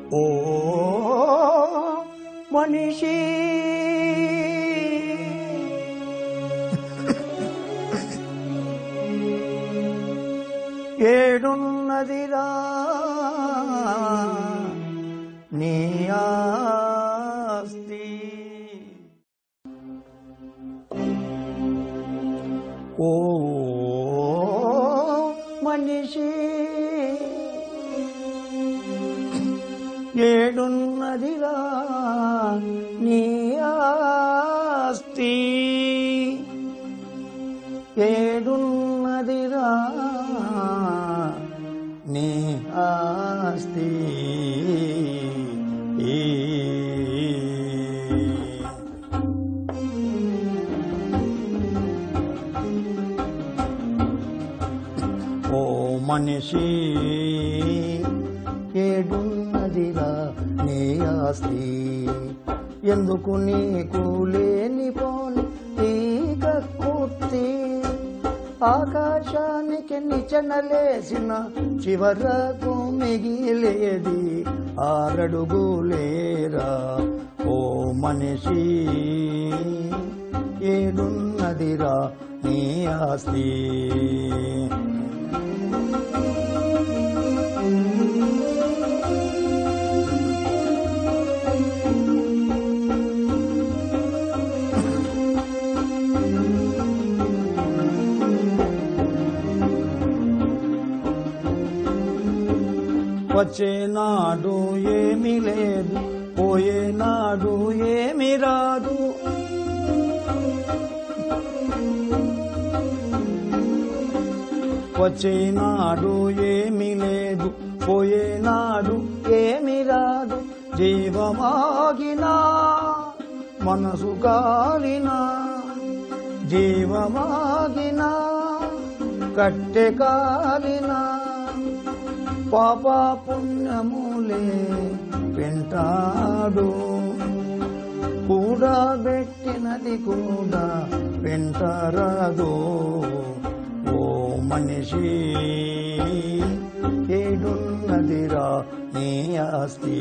ఓ మనిషి ఏడున్నదిరా నీ ఆస్తి ఓ మనిషి ఏడున్నదిరా నీ ఆస్తి ఏడున్నదిరా నీ ఆస్తి ఓ మనిషి ఏడున్నదిరా నీ ఆస్తి ఎందుకు నీకు లేని పోని ఈక కుర్తి ఆకాశానికి నిచనలేసిన చివరకు మిగిలేది ఆరడుగులేరా ఓ మనిషి ఏడున్నదిరా నీ ఆస్తి వచ్చేనాడు ఏమీ లేదు పోయేనాడు ఏమి రాదు వచ్చేనాడు ఏమీ లేదు పోయేనాడు ఏమి రాదు జీవమాగినా మనసు కాలినా జీవమాగినా కట్టె కాలినా పాప పుణ్యములే వెంటాడు కూడా పెట్టినది కూడా వెంటారాదు ఓ మనిషి ఏడున్నదిరా నీ ఆస్తి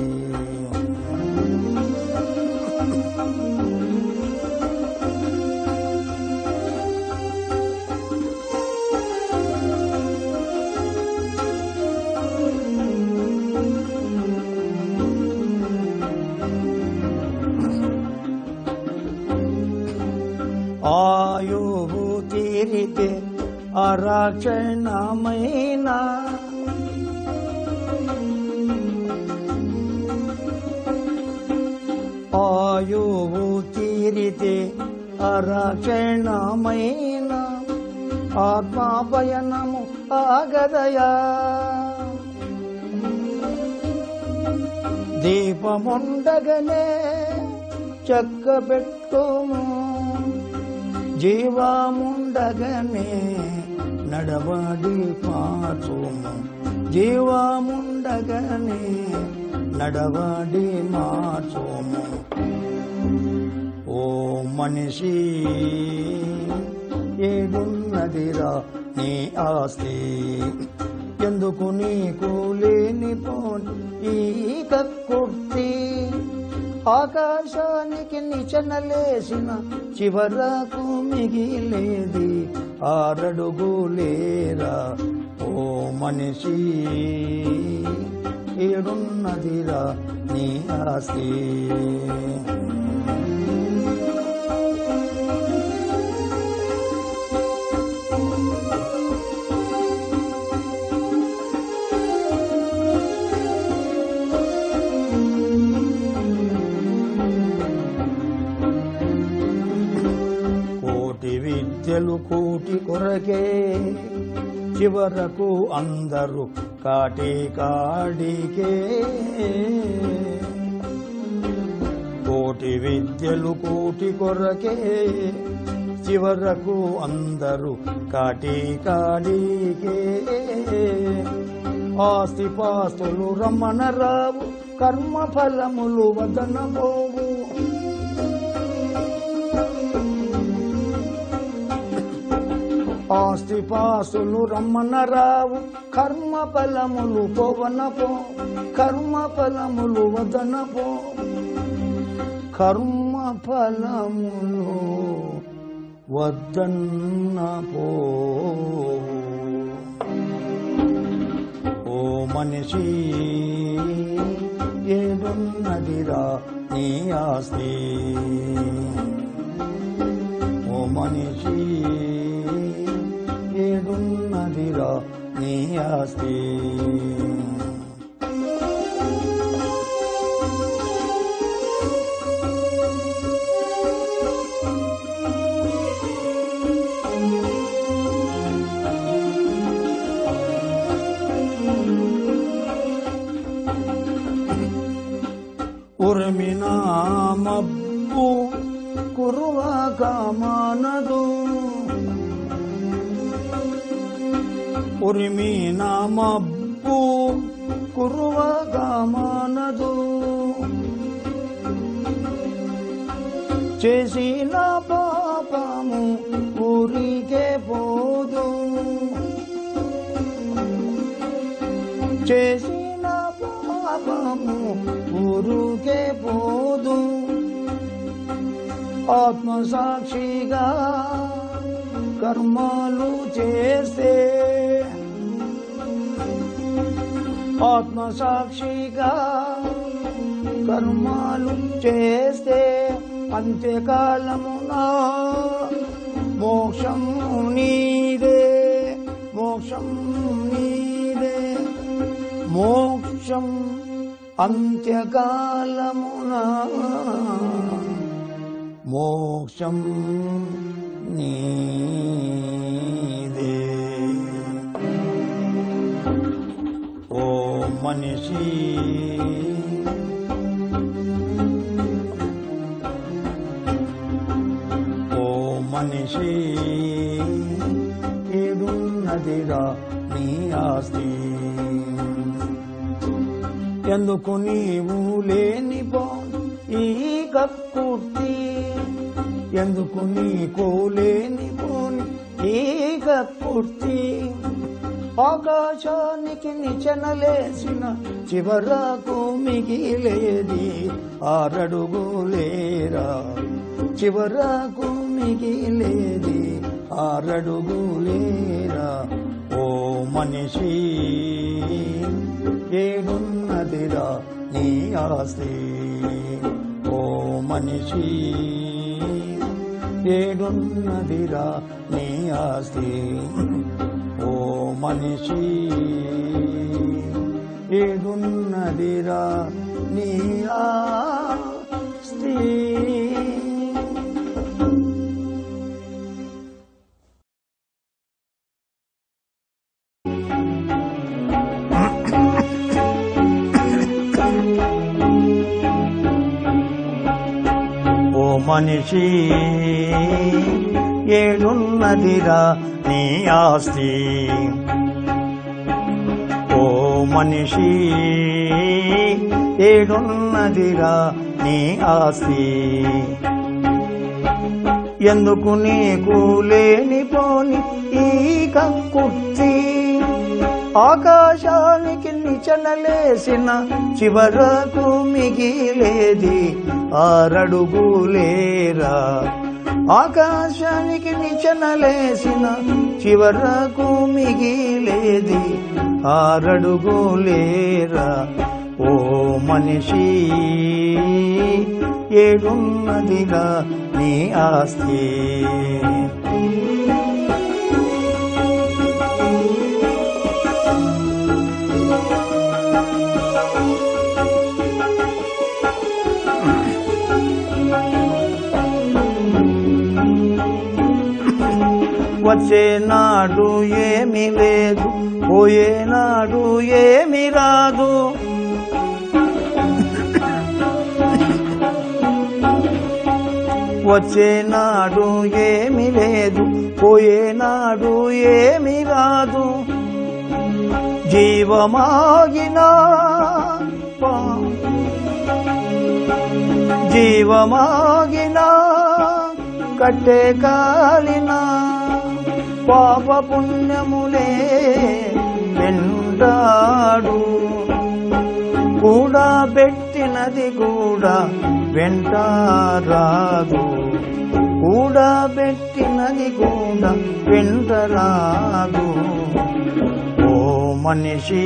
ఆయువు తీరితే అరాక్షణమైన ఆయువు తీరితే అరాక్షణమైన ఆత్మాపయనము ఆగదయా దీపముండగనే చక్క పెట్టుకోము జీవాముండగనే నడవడి మార్చుము జీవాముండగనే నడవడి మార్చుము ఓ మనిషి ఏడున్నదిరా నీ ఆస్తి ఎందుకు నీకు లేని పోని ఈ కక్కుర్తి ఆకాశానికి నిచనలేసిన చివరకు మిగిలేది ఆరడుగులేరా ఓ మనిషి ఏడున్నదిరా నీ ఆస్తి కోటి విద్యలు కూటి కొరకే చివరకు అందరూ కాటి కాడికే కోటి విద్యలు కూటి కొరకే చివరకు అందరూ కాటి కాడికే ఆస్తి పాస్తులు రమ్మన రావు కర్మ ఫలములు వదనబోవు ఆస్తి పాసులు రమ్మన రావు కర్మ ఫలములు పోవన పో కర్మ ఫలములు వదన పో కర్మ ఫలములు వద్దన్న పో ఓ మనిషి ఏడున్నదిరా నీ ఆస్తి ఓ మనిషి ఏడున్నదిరా నీ ఆస్తి ఉర్మిన మబ్బు కురువాక మానదు ఉరిమిన మబ్బు కురువాక మానదు చేసిన పాపము ఊరికే పోదు చేసిన పాపము ఊరుకే పోదు ఆత్మసాక్షిగా కర్మాలు చేస్తే ఆత్మసాక్షిగా కర్మాలు చేస్తే అంత్యకాలమున మోక్షం నీదే మోక్షం నీదే మోక్షం అంత్యకాలమున మోక్షం నీదే ఓ మనిషి ఓ మనిషి ఏడున్నదిరా నీ ఆస్తి ఎందుకు నీవు లేనిపో ఈ కక్కుర్తి ఎందుకు నీకు లేనిపోని ఈ కక్కుర్తి ఆకాశానికి నిచనలేసిన చివరకు మిగిలేది ఆరడుగులేరా చివరకు మిగిలేది ఆరడుగులేరా ఓ మనిషి ఏడున్నదిరా నీ ఆస్తి ఓ మనిషి ఏడున్నదిరా నీ ఆస్తి ఓ మనిషి ఏడున్నదిరా నీ ఆస్తి ఓ మనిషి ఏడున్నదిరా నీ ఆస్తి ఓ మనిషి ఏడున్నదిరా నీ ఆస్తి ఎందుకు నీకు లేనిపోని ఈ కక్కుర్తి ఆకాశానికి నిచనలేసిన చివరకు మిగిలేది ఆరడుగులేరా ఆకాశానికి నిచనలేసిన చివరకు మిగిలేది ఆరడుగులేరా ఓ మనిషి ఏడున్నదిగా నీ ఆస్తి వచ్చేనాడు ఏమి లేదు పోయేనాడు ఏమి రాదు వచ్చేనాడు ఏమి లేదు పోయేనాడు ఏమి రాదు జీవమాగిన జీవమాగిన కట్టే కాలిన పాప పుణ్యములే వెంటాడు కూడా పెట్టినది కూడా వెంట రాదు కూడా పెట్టినది కూడా వెంట రాదు ఓ మనిషి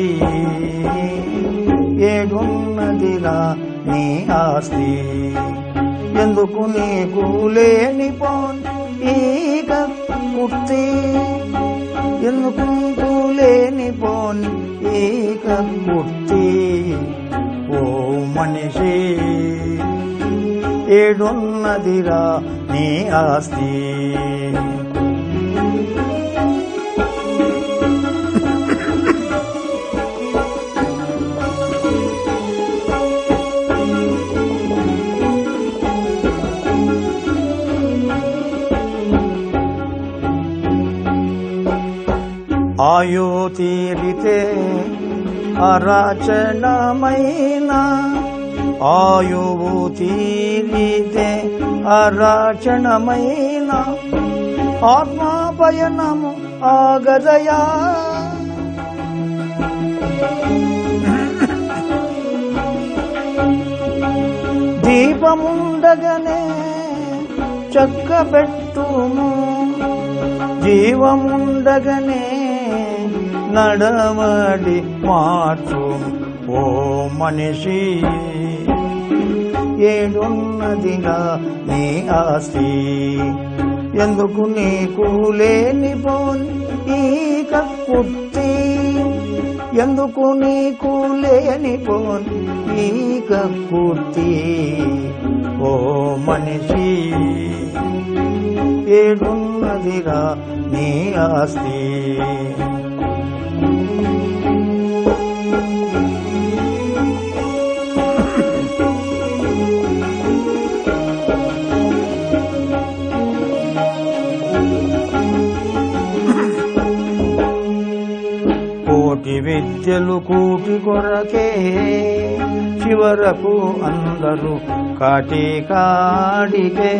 ఏడున్నదిరా నీ ఆస్తి ఎందుకు నీకు లేని పోని ఈక కుర్తి ఎందుకు నీకు లేని పోని ఈక కుర్తి ఓ మనిషి ఏడున్నదిరా నీ ఆస్తి ఆయో తీరితే అరాచనమైన ఆయువు తీరితే అరాచనమైన ఆత్మాపయనము ఆగదయా దీపముండగనే చక్క పెట్టుము జీవముండగనే నడవడి మార్చు ఓ మనిషి ఏడున్నదిగా నీ ఆస్తి ఎందుకు నీకు లేని పోని ఈక కుర్తి ఎందుకు నీకు లేని పోని ఈక కుర్తి ఓ మనిషి ఏడున్నదిరా నీ ఆస్తి కోటి విద్యలు కూటి కొరకే చివరకు అందరూ కాటి కాడికే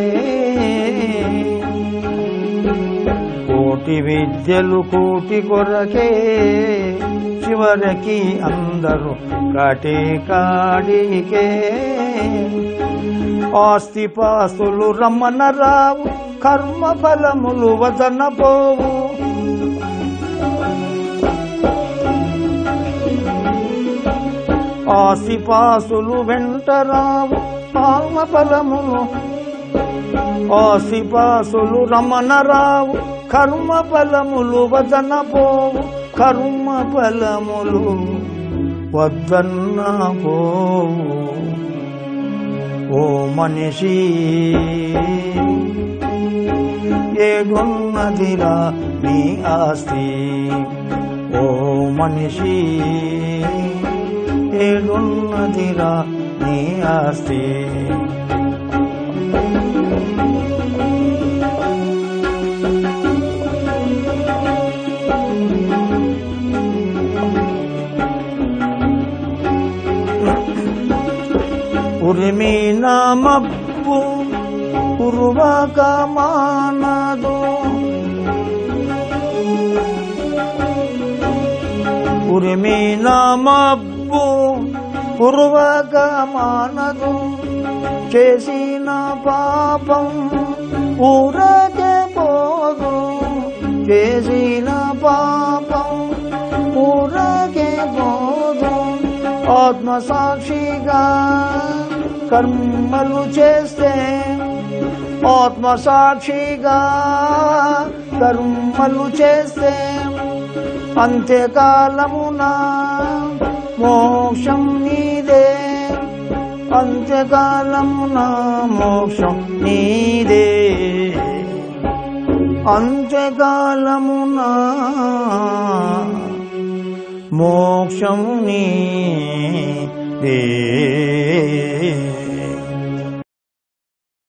కోటి విద్యలు కూటి కొరకే చివరికి అందరూ కాటి కాడికే ఆస్తి పాస్తులు రమ్మన రావు కర్మ ఫలములు వదన పోవు ఆసిపాసులు వెంటరావు పాల్మ ఫలములు ఆసిపాసులు రమణరావు కర్మ ఫలములు వదన పోవు కర్మ ఫలములు వద్దన్న పోవు ఓ మనిషి ఏడున్నదిరా నీ ఆస్తి ఓ మనిషి ఏడున్నదిరా నీ ఆస్తి ఉరిమిన మబ్బు ఉరువక మానదు ఉరిమిన మబ్బు ఉరువక మానదు చేసిన పాపం ఊరకే పోదు చేసిన పాపం ఊరకే పోదు ఆత్మసాక్షిగా కర్మలు చేస్తే ఆత్మసాక్షిగా కర్మలు చేస్తే అంత్యకాలమున మోక్షం నీదే అంత్యకాలమున మోక్షం నీదే అంత్యకాలమున మోక్షం నీదే